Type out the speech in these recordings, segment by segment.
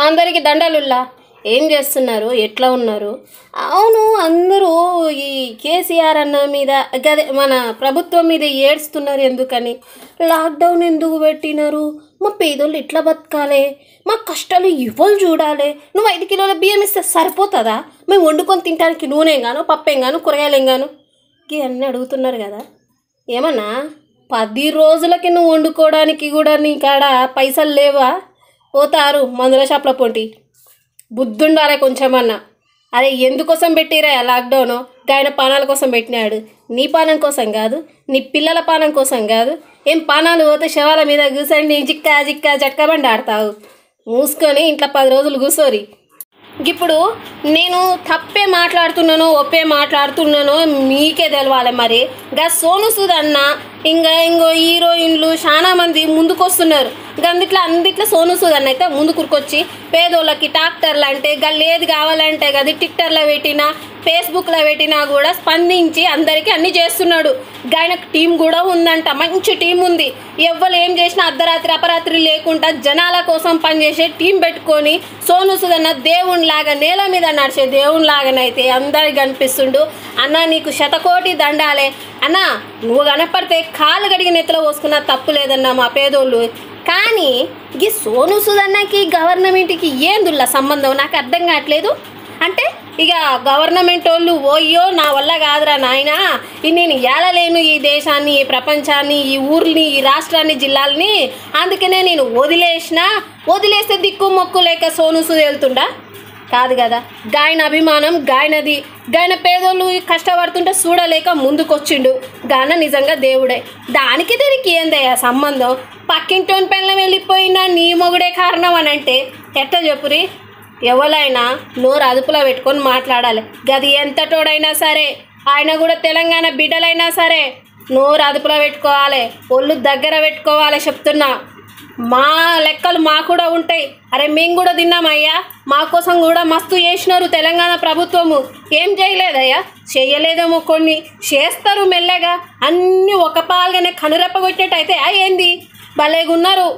అందరికి దండలుల్లా ఏం చేస్తున్నారు ఎట్లా ఉన్నారు అవును అందరూ ఈ కేసీఆర్ అన్న మీద గదే మన ప్రభుత్వం మీద ఏడుస్తున్నారు ఎందుకని లాక్డౌన్ ఎందుకు పెట్టినారు మా పేదోళ్ళు ఎట్లా బతకాలి మా కష్టాలు ఇవ్వలు చూడాలి నువ్వు ఐదు కిలోల బియ్యం ఇస్తే సరిపోతుందా మేము వండుకొని తినడానికి నూనెం గాను పప్పేం గాను కూరగాయలేం గాను ఇవన్నీ అడుగుతున్నారు కదా ఏమన్నా పది రోజులకి నువ్వు వండుకోవడానికి కూడా నీ కాడ పైసలు లేవా పోతారు మందుల షాప్ల పొంటి బుద్ధుండాలి కొంచెమన్నా అరే ఎందుకోసం పెట్టిరా లాక్డౌన్ గాయన పానాల కోసం పెట్టినాడు నీ పానం కోసం కాదు నీ పిల్లల పానం కోసం కాదు ఏం పానాలు పోతే శవాల మీద కూర్చొని జిక్కా జిక్కా జట్కబండి ఆడతావు మూసుకొని ఇంట్లో పది రోజులు కూర్చోరి ఇప్పుడు నేను తప్పే మాట్లాడుతున్నానో ఒప్పే మాట్లాడుతున్నానో మీకే తెలవాలి మరి గా సోను సూద్ అన్న ఇంకా ఇంకో హీరోయిన్లు చాలా మంది ముందుకొస్తున్నారు గందిట్లో అందిట్లో సోను సూద్ అన్న అయితే ముందుకురికొచ్చి పేదోళ్ళకి ట్రాక్టర్లు అంటే గల్లు ఏది కావాలంటే గది ట్విట్టర్లో పెట్టినా ఫేస్బుక్లో పెట్టినా కూడా స్పందించి అందరికీ అన్ని చేస్తున్నాడు ఆయనకు టీం కూడా ఉందంట మంచి టీం ఉంది ఎవ్వరు ఏం చేసినా అర్ధరాత్రి అపరాత్రి లేకుండా జనాల కోసం పనిచేసే టీం పెట్టుకొని సోను సుదన్న దేవునిలాగా నేల మీద నడిచే దేవునిలాగానైతే అందరికి కనిపిస్తుండు అన్న నీకు శతకోటి దండాలే అన్న నువ్వు కనపడితే కాలు గడిగి నెత్తలో పోసుకున్నా తప్పు లేదన్న మా పేదోళ్ళు కానీ ఈ సోను సుదన్నకి గవర్నమెంట్కి ఏందుల్ల సంబంధం నాకు అర్థం కావట్లేదు అంటే ఇక గవర్నమెంట్ వాళ్ళు ఓయ్యో నా వల్ల కాదురా నాయన ఇది నేను ఏలలేను ఈ దేశాన్ని ఈ ప్రపంచాన్ని ఈ ఊర్ని ఈ రాష్ట్రాన్ని జిల్లాల్ని అందుకనే నేను వదిలేసిన వదిలేస్తే దిక్కు మొక్కు లేక సోను సూద్ వెళ్తుండా కాదు కదా గాయన అభిమానం గాయనది గాయన పేదోళ్ళు కష్టపడుతుంటే చూడలేక ముందుకొచ్చిండు గాన నిజంగా దేవుడే దానికి దీనికి ఏందయ్యా సంబంధం పక్కింటోని పెళ్ళం వెళ్ళిపోయినా నీ మొగుడే కారణం అని అంటే ఎట్లా చెప్పురి ఎవరైనా నోరు అదుపులో పెట్టుకొని మాట్లాడాలి గది ఎంతటోడైనా సరే ఆయన కూడా తెలంగాణ బిడ్డలైనా సరే నోరు అదుపులో పెట్టుకోవాలి ఒళ్ళు దగ్గర పెట్టుకోవాలి చెప్తున్నా మా లెక్కలు మా కూడా ఉంటాయి అరే మేము కూడా తిన్నామయ్యా మా కోసం కూడా మస్తు చేసినారు తెలంగాణ ప్రభుత్వము ఏం చేయలేదయ్యా చేయలేదేమో కొన్ని చేస్తారు మెల్లగా అన్నీ ఒక పాలుగానే కనురెప్ప కొట్టేటైతే ఆ ఏంది భలేగున్నారు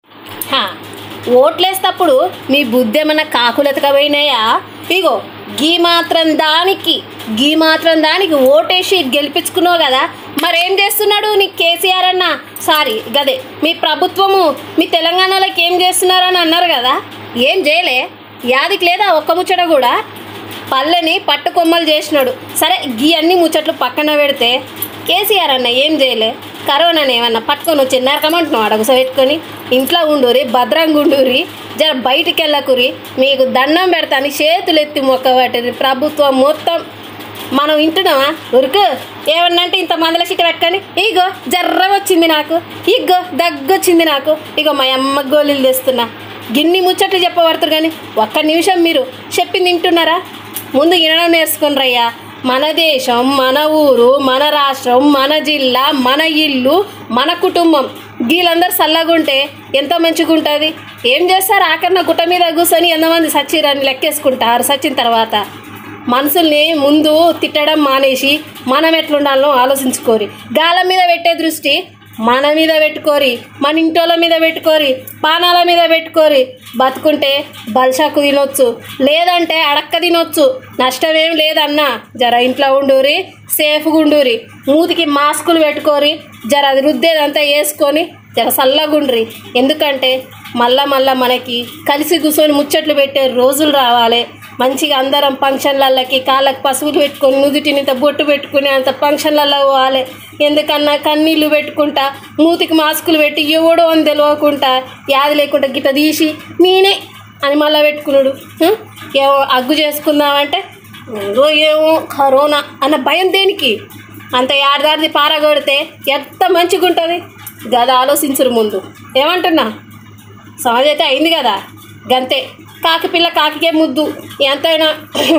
హా, ఓట్లేస్తప్పుడు మీ బుద్ధి ఏమన్నా కాకులెతకపోయినాయా ఇగో గీ మాత్రం దానికి గీ మాత్రం దానికి ఓటేసి గెలిపించుకున్నావు కదా మరేం చేస్తున్నాడు నీ కేసీఆర్ అన్న సారీ గదే మీ ప్రభుత్వము మీ తెలంగాణలోకి ఏం చేస్తున్నారని అన్నారు కదా ఏం చేయలే యాదికి లేదా ఒక్క ముచ్చట కూడా పల్లెని పట్టుకొమ్మలు చేసినాడు సరే గీ అన్ని ముచ్చట్లు పక్కన పెడితే కేసీఆర్ అన్న ఏం చేయలే కరోనాని ఏమన్నా పట్టుకొని వచ్చి నరకమంటున్నావు అడగుస పెట్టుకొని ఇంట్లో ఉండురి భద్రంగా ఉండురి జర బయటికి వెళ్ళకురి మీకు దండం పెడతాను చేతులు ఎత్తి మొక్క పట్టింది ప్రభుత్వం మొత్తం మనం వింటున్నామా ఉరుకు ఏమన్నంటే ఇంత మందల సీట్ పెట్టుకొని ఇగో జర్ర వచ్చింది నాకు ఇగో దగ్గొచ్చింది నాకు ఇగో మా అమ్మ గోళీలు తెస్తున్నా గిన్ని ముచ్చట్లు చెప్పబడుతురు కానీ ఒక్క నిమిషం మీరు చెప్పింది వింటున్నారా ముందు వినడం నేర్చుకునిరయ్యా మన దేశం మన ఊరు మన రాష్ట్రం మన జిల్లా మన ఇల్లు మన కుటుంబం వీళ్ళందరూ చల్లగుంటే ఎంత మంచిగా ఉంటుంది ఏం చేస్తారు ఆఖరిన గుట్ట మీద కూర్చొని ఎంతమంది సచ్చిరని లెక్కేసుకుంటారు సచ్చిన తర్వాత మనుషుల్ని ముందు తిట్టడం మానేసి మనం ఎట్లుండాలో ఆలోచించుకోరి గాల మీద పెట్టే దృష్టి మన మీద పెట్టుకోరి మన ఇంటోళ్ళ మీద పెట్టుకోరి పానాల మీద పెట్టుకోరి బతుకుంటే బల్షాకు తినొచ్చు లేదంటే అడక్క తినొచ్చు నష్టమేం లేదన్నా జర ఇంట్లో ఉండురి సేఫ్గా ఉండురి మూతికి మాస్కులు పెట్టుకోరి జర అది రుద్దేదంతా వేసుకొని జర చల్లగుండ్రి ఎందుకంటే మళ్ళా మళ్ళా మనకి కలిసి కూర్చొని ముచ్చట్లు పెట్టే రోజులు రావాలి మంచిగా అందరం ఫంక్షన్లకి కాళ్ళకి పసుపులు పెట్టుకొని నుదుటిని ఇంత బొట్టు పెట్టుకుని అంత ఫంక్షన్లలో పోవాలి ఎందుకన్నా కన్నీళ్ళు పెట్టుకుంటా మూతికి మాస్కులు పెట్టి ఎవడో అని తెలియకుండా యాది లేకుండా గిట్ట తీసి నేనే అని మళ్ళీ పెట్టుకున్నాడు హ? ఏమో అగ్గు చేసుకుందామంటే ఏదో ఏమో కరోనా అన్న భయం దేనికి అంత ఏడాది పారగొడితే ఎంత మంచిగా ఉంటుంది గద ఆలోచించరు ముందు ఏమంటున్నా సమాజ్ అయితే అయింది కదా గంతే కాకి పిల్ల కాకికే ముద్దు ఎంతైనా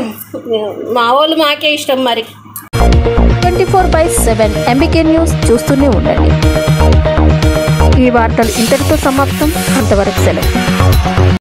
మా వాళ్ళు మాకే ఇష్టం మరి twenty four by seven MBK news చూస్తూనే ఉండండి ఈ వార్తలు ఇంతటితో సమాప్తం అంతవరకు సెలవు